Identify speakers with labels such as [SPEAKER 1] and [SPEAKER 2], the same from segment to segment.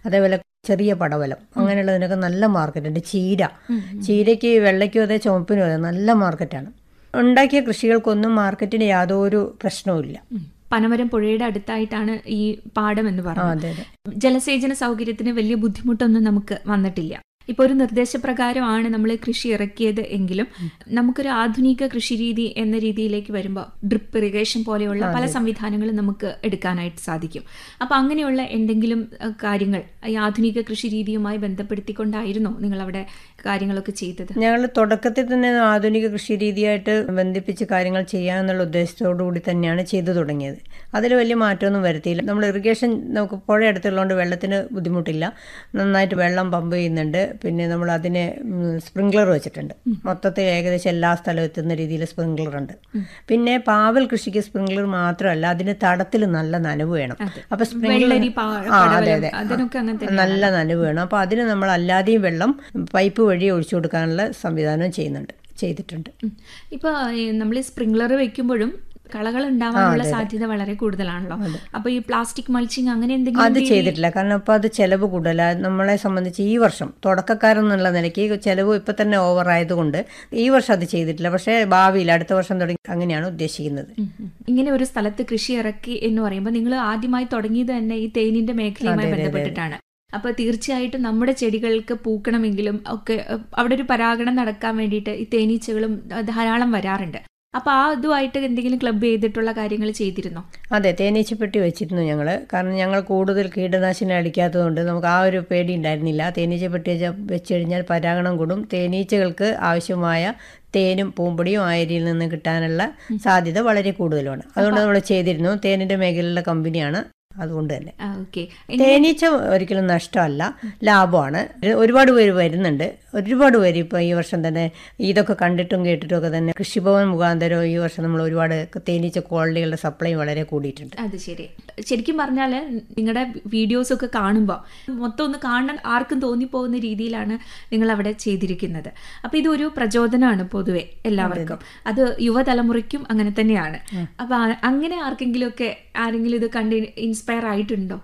[SPEAKER 1] അതേപോലെ ചെറിയ പടവലം അങ്ങനെയുള്ളതിനൊക്കെ നല്ല മാർക്കറ്റുണ്ട് ചീര ചീരയ്ക്ക് വെള്ളയ്ക്കും അതെ ചുവപ്പിനും അതെ നല്ല മാർക്കറ്റാണ് ഉണ്ടാക്കിയ കൃഷികൾക്കൊന്നും മാർക്കറ്റിന് യാതൊരു പ്രശ്നവുമില്ല
[SPEAKER 2] ഉം. പനമരം പുഴയുടെ അടുത്തായിട്ടാണ് ഈ പാടം എന്ന്
[SPEAKER 1] ആ
[SPEAKER 2] പറയുന്നത്
[SPEAKER 1] അതെ അതെ
[SPEAKER 2] ജലസേചന സൗകര്യത്തിന് വലിയ ബുദ്ധിമുട്ടൊന്നും നമുക്ക് വന്നിട്ടില്ല ഇപ്പൊ ഒരു നിർദ്ദേശപ്രകാരമാണ് നമ്മൾ കൃഷി ഇറക്കിയത് എങ്കിലും നമുക്കൊരു ആധുനിക കൃഷി രീതി എന്ന രീതിയിലേക്ക് വരുമ്പോൾ ഡ്രിപ്പ് ഇറിഗേഷൻ പോലെയുള്ള പല സംവിധാനങ്ങളും നമുക്ക് എടുക്കാനായിട്ട് സാധിക്കും അപ്പൊ അങ്ങനെയുള്ള എന്തെങ്കിലും അഹ്, കാര്യങ്ങൾ ഈ ആധുനിക കൃഷി രീതിയുമായി ബന്ധപ്പെടുത്തിക്കൊണ്ടായിരുന്നോ നിങ്ങൾ അവിടെ കാര്യങ്ങളൊക്കെ ചെയ്തത്
[SPEAKER 1] ഞങ്ങൾ തുടക്കത്തിൽ തന്നെ ആധുനിക കൃഷി രീതിയായിട്ട് ബന്ധിപ്പിച്ച് കാര്യങ്ങൾ ചെയ്യാമെന്നുള്ള ഉദ്ദേശത്തോടു കൂടി തന്നെയാണ് ചെയ്തു തുടങ്ങിയത് അതിൽ വലിയ മാറ്റമൊന്നും വരുത്തിയില്ല നമ്മൾ ഇറിഗേഷൻ നമുക്ക് പുഴ അടുത്തുള്ളതുകൊണ്ട് വെള്ളത്തിന് ബുദ്ധിമുട്ടില്ല നന്നായിട്ട് വെള്ളം പമ്പ് ചെയ്യുന്നുണ്ട് പിന്നെ നമ്മൾ അതിനെ സ്പ്രിംഗ്ലർ വെച്ചിട്ടുണ്ട് മൊത്തത്തിൽ ഏകദേശം എല്ലാ സ്ഥലവും എത്തുന്ന രീതിയിൽ സ്പ്രിംഗ്ലർ ഉണ്ട് പിന്നെ പാവൽ കൃഷിക്ക് സ്പ്രിംഗ്ലർ മാത്രമല്ല അതിന് തടത്തിൽ നല്ല നനവ് വേണം അപ്പൊ സ്പ്രിംഗ്ലർ
[SPEAKER 2] വെള്ളരി പാ-
[SPEAKER 1] ആ അതെ
[SPEAKER 2] പടവലം,
[SPEAKER 1] അതെ
[SPEAKER 2] അതിനൊക്കെ അങ്ങനെ തന്നെ
[SPEAKER 1] നല്ല നനവ് വേണം അപ്പോൾ അതിന് നമ്മൾ അല്ലാതെയും വെള്ളം പൈപ്പ് വഴി ഒഴിച്ചു കൊടുക്കാനുള്ള സംവിധാനം ചെയ്യുന്നുണ്ട് ചെയ്തിട്ടുണ്ട്
[SPEAKER 2] ഉം. ഇപ്പൊ നമ്മൾ സ്പ്രിംഗ്ലർ വെക്കുമ്പോഴും കളകൾ ഉണ്ടാവാനുള്ള സാധ്യത വളരെ കൂടുതലാണല്ലോ അപ്പൊ ഈ പ്ലാസ്റ്റിക് മൾച്ചിങ് അങ്ങനെ എന്തെങ്കിലും
[SPEAKER 1] അത് ചെയ്തിട്ടില്ല കാരണം അപ്പോൾ അത് ചിലവ് കൂടുതലാണ് നമ്മളെ സംബന്ധിച്ച് ഈ വർഷം തുടക്കക്കാരെന്നുള്ള നിലയ്ക്ക് ചിലവ് ഇപ്പം തന്നെ ഓവർ ആയതുകൊണ്ട് ഈ വർഷം അത് ചെയ്തിട്ടില്ല പക്ഷേ ഭാവിയിൽ അടുത്ത വർഷം തുടങ്ങി അങ്ങനെയാണ് ഉദ്ദേശിക്കുന്നത്
[SPEAKER 2] ഉം ഉം. ഇങ്ങനെ ഒരു സ്ഥലത്ത് കൃഷി ഇറക്കി എന്ന് പറയുമ്പോൾ നിങ്ങൾ ആദ്യമായി തുടങ്ങിയത് തന്നെ ഈ തേനിന്റെ മേഖലയുമായി ബന്ധപ്പെട്ടിട്ടാണ് അപ്പൊ തീർച്ചയായിട്ടും നമ്മുടെ ചെടികൾക്ക് പൂക്കണമെങ്കിലും ഒക്കെ അഹ്, അവിടെ ഒരു പരാഗണം നടക്കാൻ വേണ്ടിയിട്ട് ഈ തേനീച്ചകളും അഹ്, ധാരാളം വരാറുണ്ട് അപ്പൊ ആ ഇതുമായിട്ട് എന്തെങ്കിലും ക്ലബ് ചെയ്തിട്ടുള്ള കാര്യങ്ങൾ ചെയ്തിരുന്നോ
[SPEAKER 1] അതെ തേനീച്ചപ്പെട്ടി വെച്ചിരുന്നു ഞങ്ങൾ കാരണം ഞങ്ങൾ കൂടുതൽ കീടനാശിനി അടിക്കാത്തതുകൊണ്ട് നമുക്ക് ആ ഒരു പേടി ഉണ്ടായിരുന്നില്ല തേനീച്ചപ്പെട്ടി വെച്ച വെച്ച് കഴിഞ്ഞാൽ പരാഗണം കൂടും തേനീച്ചകൾക്ക് ആവശ്യമായ തേനും പൂമ്പൊടിയും ആ ഏരിയയിൽ നിന്ന് കിട്ടാനുള്ള സാധ്യത വളരെ കൂടുതലാണ് അതുകൊണ്ട് നമ്മൾ ചെയ്തിരുന്നു തേനിൻ്റെ മേഖലയിലുള്ള കമ്പനിയാണ് അതുകൊണ്ട് തന്നെ
[SPEAKER 2] ഓക്കെ
[SPEAKER 1] തേനീച്ച ഒരിക്കലും നഷ്ടമല്ല ലാഭമാണ് ഒരുപാട് പേര് വരുന്നുണ്ട് ഒരുപാട് പേര് ഇപ്പോൾ ഈ വർഷം തന്നെ ഇതൊക്കെ കണ്ടിട്ടും കേട്ടിട്ടും ഒക്കെ തന്നെ കൃഷിഭവൻ മുഖാന്തരം ഈ വർഷം നമ്മൾ ഒരുപാട് തേനീച്ച ക്വാളിറ്റികളുടെ സപ്ലൈ വളരെ കൂടിയിട്ടുണ്ട്
[SPEAKER 2] അത് ശരി ശരിക്കും പറഞ്ഞാൽ നിങ്ങളുടെ വീഡിയോസ് ഒക്കെ കാണുമ്പോൾ മൊത്തം ഒന്ന് കാണാൻ ആർക്കും തോന്നിപ്പോകുന്ന രീതിയിലാണ് നിങ്ങൾ അവിടെ ചെയ്തിരിക്കുന്നത് അപ്പൊ ഇതൊരു പ്രചോദനമാണ് പൊതുവെ എല്ലാവർക്കും അത് യുവതലമുറയ്ക്കും അങ്ങനെ തന്നെയാണ് അപ്പൊ ആ- അങ്ങനെ ആർക്കെങ്കിലും ഒക്കെ ആരെങ്കിലും ഇത് കണ്ട് ഇൻസ്പയർ ആയിട്ടുണ്ടോ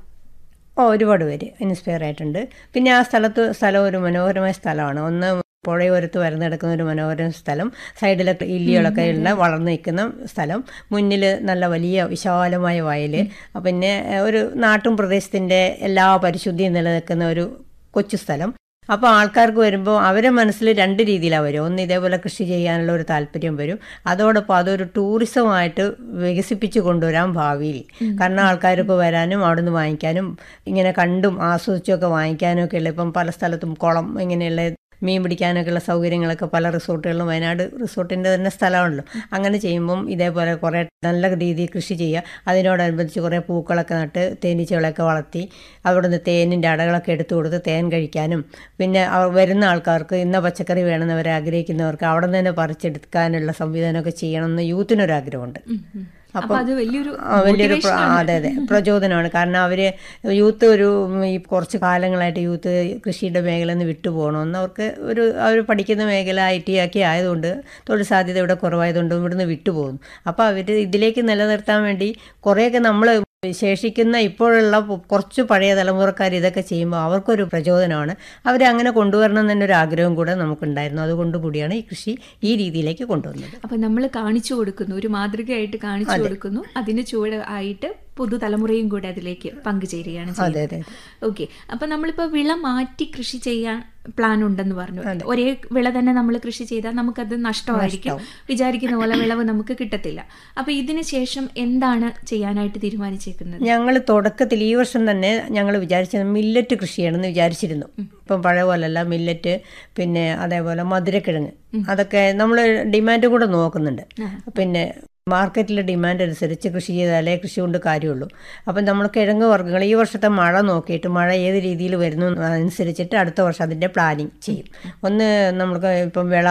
[SPEAKER 1] ഓ ഒരുപാട് പേര് ഇൻസ്പയർ ആയിട്ടുണ്ട് പിന്നെ ആ സ്ഥലത്ത് സ്ഥലം ഒരു മനോഹരമായ സ്ഥലമാണ് ഒന്ന് പുഴയോരത്ത് വരുന്നെടുക്കുന്ന ഒരു മനോഹര സ്ഥലം സൈഡിലൊക്കെ ഇല്ലികളൊക്കെ ഉള്ള വളർന്നു നിൽക്കുന്ന സ്ഥലം മുന്നിൽ നല്ല വലിയ വിശാലമായ വയൽ പിന്നെ ഒരു നാട്ടും പ്രദേശത്തിൻ്റെ എല്ലാ പരിശുദ്ധിയും നിലനിൽക്കുന്ന ഒരു കൊച്ചു സ്ഥലം അപ്പോൾ ആൾക്കാർക്ക് വരുമ്പോൾ അവരെ മനസ്സിൽ രണ്ട് രീതിയിലാണ് വരും ഒന്ന് ഇതേപോലെ കൃഷി ചെയ്യാനുള്ള ഒരു താല്പര്യം വരും അതോടൊപ്പം അതൊരു ടൂറിസമായിട്ട് വികസിപ്പിച്ച് കൊണ്ടുവരാൻ ഭാവിയിൽ കാരണം ആൾക്കാർക്ക് വരാനും അവിടുന്ന് വാങ്ങിക്കാനും ഇങ്ങനെ കണ്ടും ആസ്വദിച്ചും ഒക്കെ വാങ്ങിക്കാനും ഒക്കെ ഉള്ള ഇപ്പം പല സ്ഥലത്തും കുളം ഇങ്ങനെയുള്ള മീൻ പിടിക്കാനൊക്കെയുള്ള സൗകര്യങ്ങളൊക്കെ പല റിസോർട്ടുകളിലും വയനാട് റിസോർട്ടിൻ്റെ തന്നെ സ്ഥലമാണല്ലോ അങ്ങനെ ചെയ്യുമ്പം ഇതേപോലെ കുറേ നല്ല രീതിയിൽ കൃഷി ചെയ്യുക അതിനോടനുബന്ധിച്ച് കുറേ പൂക്കളൊക്കെ നട്ട് തേനീച്ചകളൊക്കെ വളർത്തി അവിടുന്ന് തേനിൻ്റെ അടകളൊക്കെ എടുത്തു കൊടുത്ത് തേൻ കഴിക്കാനും പിന്നെ അവ- വരുന്ന ആൾക്കാർക്ക് ഇന്ന പച്ചക്കറി വേണമെന്നവരെ ആഗ്രഹിക്കുന്നവർക്ക് അവിടെ നിന്ന് തന്നെ പറിച്ചെടുക്കാനുള്ള സംവിധാനമൊക്കെ ചെയ്യണമെന്ന് യൂത്തിനൊരാഗ്രഹമുണ്ട്
[SPEAKER 2] അപ്പൊ അത് വലിയൊരു
[SPEAKER 1] ആ, വലിയൊരു പ്ര- ആ, അതെ അതെ പ്രചോദനമാണ് കാരണം അവര് യൂത്ത് ഒരു ഉം, ഈ കുറച്ച് കാലങ്ങളായിട്ട് യൂത്ത് കൃഷിയുടെ മേഖല നിന്ന് വിട്ടുപോകണമെന്ന് അവർക്ക് ഒരു അവർ പഠിക്കുന്ന മേഖല ഐ ടി ഒക്കെ ആയതുകൊണ്ട് തൊഴിൽ സാധ്യത ഇവിടെ കുറവായതുകൊണ്ട് ഇവിടുന്ന് വിട്ടുപോകും അപ്പോൾ അവർ ഇതിലേക്ക് നിലനിർത്താൻ വേണ്ടി കുറേയൊക്കെ നമ്മൾ ശേഷിക്കുന്ന ഇപ്പോഴുള്ള പു- കുറച്ച് പഴയ തലമുറക്കാർ ഇതൊക്കെ ചെയ്യുമ്പോൾ അവർക്കൊരു പ്രചോദനമാണ് അവരെ അങ്ങനെ കൊണ്ടുവരണം എന്നൊരു ആഗ്രഹം കൂടെ നമുക്കുണ്ടായിരുന്നു അതുകൊണ്ട് കൂടിയാണ് ഈ കൃഷി ഈ രീതിയിലേക്ക് കൊണ്ടുവന്നത്
[SPEAKER 2] അപ്പൊ നമ്മൾ കാണിച്ചു കൊടുക്കുന്നു ഒരു മാതൃകയായിട്ട് കാണിച്ചു കൊടുക്കുന്നു അതിന് ചുവട് ആയിട്ട് പുതുതലമുറയും കൂടെ അതിലേക്ക് പങ്കുചേരുകയാണ്
[SPEAKER 1] അതെ
[SPEAKER 2] ചെയ്യുന്നത്
[SPEAKER 1] അതെ
[SPEAKER 2] ഓക്കെ അപ്പൊ നമ്മളിപ്പോ വിള മാറ്റി കൃഷി ചെയ്യാൻ പ്ലാൻ ഉണ്ടെന്ന് പറഞ്ഞു ഒരേ വിള തന്നെ നമ്മൾ കൃഷി ചെയ്താൽ നമുക്കത് നഷ്ടമായിരിക്കും വിചാരിക്കുന്ന പോലെ വിളവ് നമുക്ക് കിട്ടത്തില്ല അപ്പൊ ഇതിന് ശേഷം എന്താണ് ചെയ്യാനായിട്ട് തീരുമാനിച്ചേക്കുന്നത്
[SPEAKER 1] ഞങ്ങൾ തുടക്കത്തിൽ ഈ വർഷം തന്നെ ഞങ്ങൾ വിചാരിച്ചത് മില്ലറ്റ് കൃഷി ചെയ്യണമെന്ന് വിചാരിച്ചിരുന്നു ഇപ്പം പഴയ പോലല്ല മില്ലറ്റ് പിന്നെ അതേപോലെ മധുരക്കിഴങ്ങ് അതൊക്കെ നമ്മൾ ഡിമാൻഡ് കൂടെ നോക്കുന്നുണ്ട് പിന്നെ മാർക്കറ്റിലെ ഡിമാൻഡ് അനുസരിച്ച് കൃഷി ചെയ്താലേ കൃഷി കൊണ്ട് കാര്യമുള്ളൂ അപ്പം നമ്മൾ കിഴങ്ങ് വർഗ്ഗങ്ങൾ ഈ വർഷത്തെ മഴ നോക്കിയിട്ട് മഴ ഏത് രീതിയിൽ വരുന്നു അനുസരിച്ചിട്ട് അടുത്ത വർഷം അതിൻ്റെ പ്ലാനിങ് ചെയ്യും ഒന്ന് നമുക്ക് ഇപ്പം വിള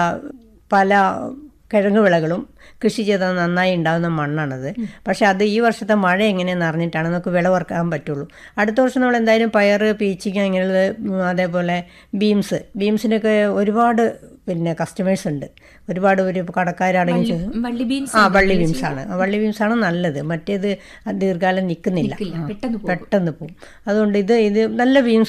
[SPEAKER 1] പല കിഴങ്ങ് വിളകളും കൃഷി ചെയ്താൽ നന്നായി ഉണ്ടാകുന്ന മണ്ണാണത് പക്ഷെ അത് ഈ വർഷത്തെ മഴ എങ്ങനെയെന്ന് അറിഞ്ഞിട്ടാണ് നമുക്ക് വിളവറക്കാൻ പറ്റുള്ളൂ അടുത്ത വർഷം നമ്മൾ എന്തായാലും പയർ പീച്ചിക്ക ഇങ്ങനെയുള്ളത് ഉം, അതേപോലെ ബീംസ് ബീംസിനൊക്കെ ഒരുപാട് പിന്നെ കസ്റ്റമേഴ്സ് ഉണ്ട് ഒരുപാട് ഒരു കടക്കാരാണെങ്കിൽ ചോ-
[SPEAKER 2] വള്ളി ബീൻസ്
[SPEAKER 1] ആ വള്ളി ബീംസ് ആണ് ആ, വള്ളി ബീംസ് ആണ് നല്ലത് മറ്റേത് ദീർഘകാലം നിൽക്കുന്നില്ല
[SPEAKER 2] പെട്ടെന്ന് പോകും
[SPEAKER 1] പെട്ടെന്ന് പോകും അതുകൊണ്ട് ഇത് ഇത് നല്ല ബീംസ്